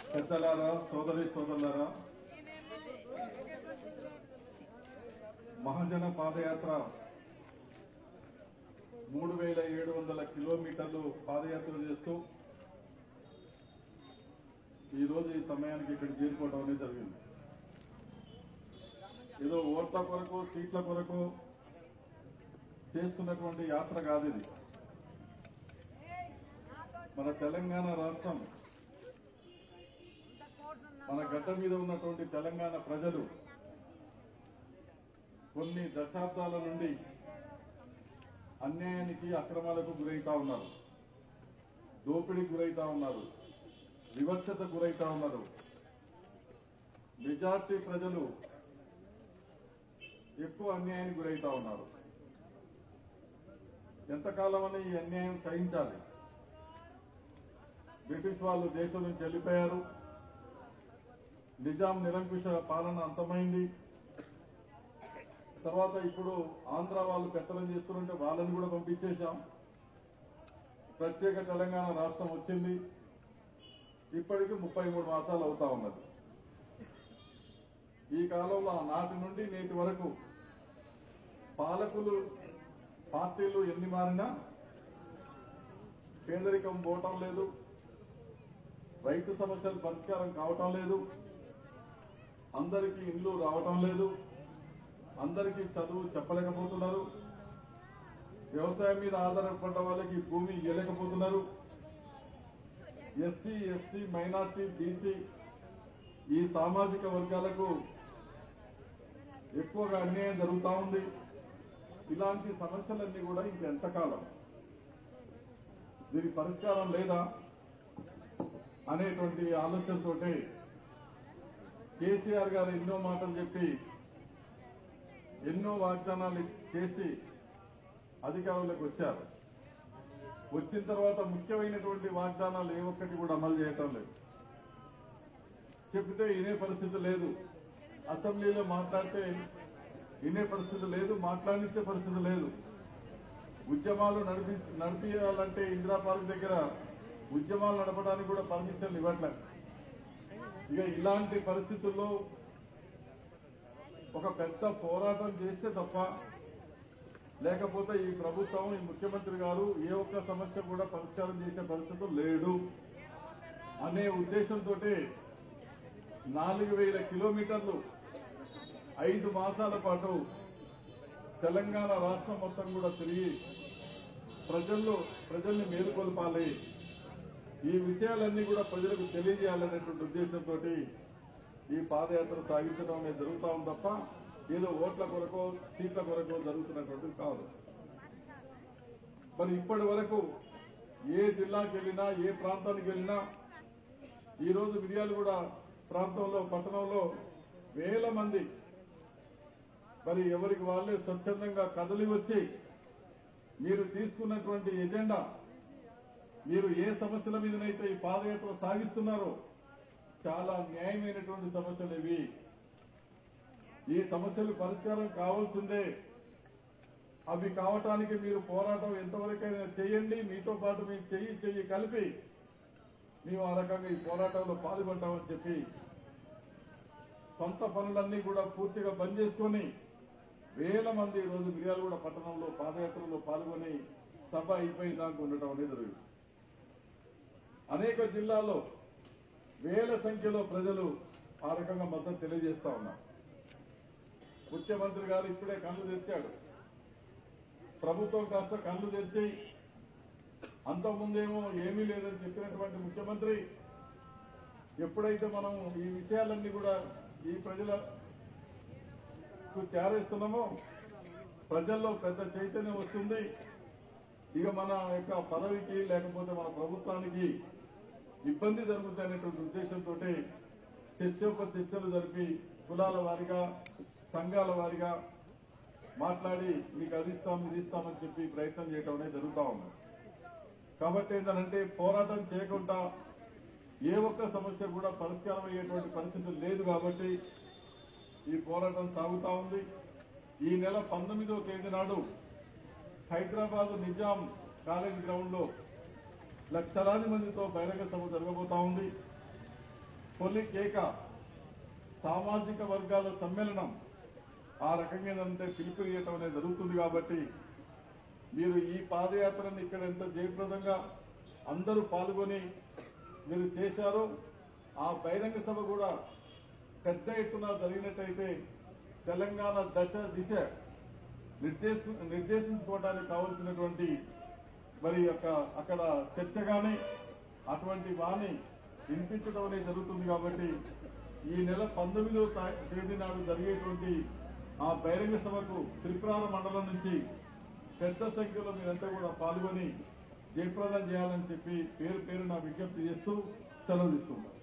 పెద్దలారా సోదరి సోదరులారా మహాజన పాదయాత్ర మూడు వేల ఏడు వందల కిలోమీటర్లు పాదయాత్ర చేస్తూ ఈ రోజు ఈ సమయానికి ఇక్కడ చేరుకోవడం అనేది జరిగింది ఏదో ఓట్ల కొరకు సీట్ల కొరకు చేస్తున్నటువంటి యాత్ర కాదు ఇది మన తెలంగాణ రాష్ట్రం మన గడ్డ మీద ఉన్నటువంటి తెలంగాణ ప్రజలు కొన్ని దశాబ్దాల నుండి అన్యాయానికి అక్రమాలకు గురైతా ఉన్నారు దోపిడీకి గురైతా ఉన్నారు వివక్షత గురైతా ఉన్నారు మెజార్టీ ప్రజలు ఎక్కువ అన్యాయానికి గురైతా ఉన్నారు ఎంతకాలం అని ఈ అన్యాయం సహించాలి బ్రిటిష్ వాళ్ళు దేశం నుంచి వెళ్ళిపోయారు నిజాం నిరంకుశ పాలన అంతమైంది తర్వాత ఇప్పుడు ఆంధ్ర వాళ్ళు పెత్తనం చేస్తుంటే వాళ్ళని కూడా పంపించేశాం ప్రత్యేక తెలంగాణ రాష్ట్రం వచ్చింది ఇప్పటికి ముప్పై మూడు మాసాలు అవుతా ఉన్నది ఈ కాలంలో నాటి నుండి నేటి వరకు పాలకులు పార్టీలు ఎన్ని మారినా పేదరికం పోవటం లేదు రైతు సమస్యలు పరిష్కారం కావటం లేదు అందరికీ ఇల్లు రావటం లేదు అందరికీ చదువు చెప్పలేకపోతున్నారు వ్యవసాయం మీద ఆధారపడ్డ వాళ్ళకి భూమి ఇవ్వలేకపోతున్నారు ఎస్సీ ఎస్టీ మైనార్టీ బీసీ ఈ సామాజిక వర్గాలకు ఎక్కువగా అన్యాయం జరుగుతా ఉంది ఇలాంటి సమస్యలన్నీ కూడా ఇంకెంతకాలం దీనికి పరిష్కారం లేదా అనేటువంటి ఆలోచనతోటే కేసీఆర్ గారు ఎన్నో మాటలు చెప్పి ఎన్నో వాగ్దానాలు చేసి అధికారంలోకి వచ్చారు వచ్చిన తర్వాత ముఖ్యమైనటువంటి వాగ్దానాలు ఏ ఒక్కటి కూడా అమలు చేయటం లేదు చెబితే వినే పరిస్థితి లేదు అసెంబ్లీలో మాట్లాడితే వినే పరిస్థితి లేదు మాట్లాడించే పరిస్థితి లేదు ఉద్యమాలు నడిపి నడిపించాలంటే ఇందిరా పార్క్ దగ్గర ఉద్యమాలు నడపడానికి కూడా పర్మిషన్ ఇవ్వట్లేదు ఇక ఇలాంటి పరిస్థితుల్లో ఒక పెద్ద పోరాటం చేస్తే తప్ప లేకపోతే ఈ ప్రభుత్వం ఈ ముఖ్యమంత్రి గారు ఏ ఒక్క సమస్య కూడా పరిష్కారం చేసే పరిస్థితులు లేడు అనే ఉద్దేశంతో నాలుగు వేల కిలోమీటర్లు ఐదు మాసాల పాటు తెలంగాణ రాష్ట్రం మొత్తం కూడా తిరిగి ప్రజల్లో ప్రజల్ని మేలుకొల్పాలి ఈ విషయాలన్నీ కూడా ప్రజలకు తెలియజేయాలనేటువంటి ఉద్దేశంతో ఈ పాదయాత్ర సాగించడం అనేది జరుగుతా ఉంది తప్ప ఏదో ఓట్ల కొరకో సీట్ల కొరకో జరుగుతున్నటువంటిది కాదు మరి ఇప్పటి వరకు ఏ జిల్లాకి వెళ్ళినా ఏ ప్రాంతానికి వెళ్ళినా ఈ రోజు మిర్యాలగూడ ప్రాంతంలో పట్టణంలో వేల మంది మరి ఎవరికి వాళ్ళే స్వచ్ఛందంగా కదలి వచ్చి మీరు తీసుకున్నటువంటి ఎజెండా మీరు ఏ సమస్యల మీదనైతే ఈ పాదయాత్ర సాగిస్తున్నారో చాలా న్యాయమైనటువంటి సమస్యలు ఇవి ఈ సమస్యలు పరిష్కారం కావాల్సిందే అవి కావటానికి మీరు పోరాటం ఎంతవరకైనా చేయండి మీతో పాటు మేము చెయ్యి చెయ్యి కలిపి మేము ఆ రకంగా ఈ పోరాటంలో పాల్గొంటామని చెప్పి సొంత పనులన్నీ కూడా పూర్తిగా బంద్ చేసుకొని వేల మంది ఈ రోజు మిర్యాలగూడ పట్టణంలో పాదయాత్రలో పాల్గొని సభ అయిపోయిన దాకా ఉండటం అనేది జరిగింది అనేక జిల్లాల్లో వేల సంఖ్యలో ప్రజలు ఆ రకంగా మద్దతు తెలియజేస్తా ఉన్నారు ముఖ్యమంత్రి గారు ఇప్పుడే కళ్ళు తెరిచాడు ప్రభుత్వం కాస్త కళ్ళు తెరిచి అంతకుముందేమో ఏమీ లేదని చెప్పినటువంటి ముఖ్యమంత్రి ఎప్పుడైతే మనం ఈ విషయాలన్నీ కూడా ఈ ప్రజలకు చేరేస్తున్నామో ప్రజల్లో పెద్ద చైతన్యం వస్తుంది ఇక మన యొక్క పదవికి లేకపోతే మన ప్రభుత్వానికి ఇబ్బంది జరుగుతాయనేటువంటి ఉద్దేశంతో చర్చోప చర్చలు జరిపి కులాల వారిగా సంఘాల వారిగా మాట్లాడి మీకు అది ఇస్తాం ఇది ఇస్తామని చెప్పి ప్రయత్నం చేయడం అనేది జరుగుతా ఉంది కాబట్టి ఏంటంటే పోరాటం చేయకుండా ఏ ఒక్క సమస్య కూడా పరిష్కారం అయ్యేటువంటి పరిస్థితి లేదు కాబట్టి ఈ పోరాటం సాగుతా ఉంది ఈ నెల పంతొమ్మిదో తేదీ నాడు హైదరాబాద్ నిజాం కాలేజ్ గ్రౌండ్ లో లక్షలాది మందితో బహిరంగ సభ జరగబోతా ఉంది తొలి కేక సామాజిక వర్గాల సమ్మేళనం ఆ రకంగా ఏంటంటే పిలుపునియటం అనేది జరుగుతుంది కాబట్టి మీరు ఈ పాదయాత్రను ఇక్కడ ఎంత జయప్రదంగా అందరూ పాల్గొని మీరు చేశారో ఆ బహిరంగ సభ కూడా పెద్ద ఎత్తున జరిగినట్టయితే తెలంగాణ దశ దిశ నిర్దేశ నిర్దేశించుకోవడానికి కావాల్సినటువంటి మరి యొక్క అక్కడ చర్చ గాని అటువంటి వాణి వినిపించడం అనేది జరుగుతుంది కాబట్టి ఈ నెల పంతొమ్మిదవ తా- తేదీ నాడు జరిగేటువంటి ఆ బహిరంగ సభకు త్రిపురార మండలం నుంచి పెద్ద సంఖ్యలో మీరంతా కూడా పాల్గొని జయప్రదం చేయాలని చెప్పి పేరు పేరు నా విజ్ఞప్తి చేస్తూ సెలవు తీసుకుంటాం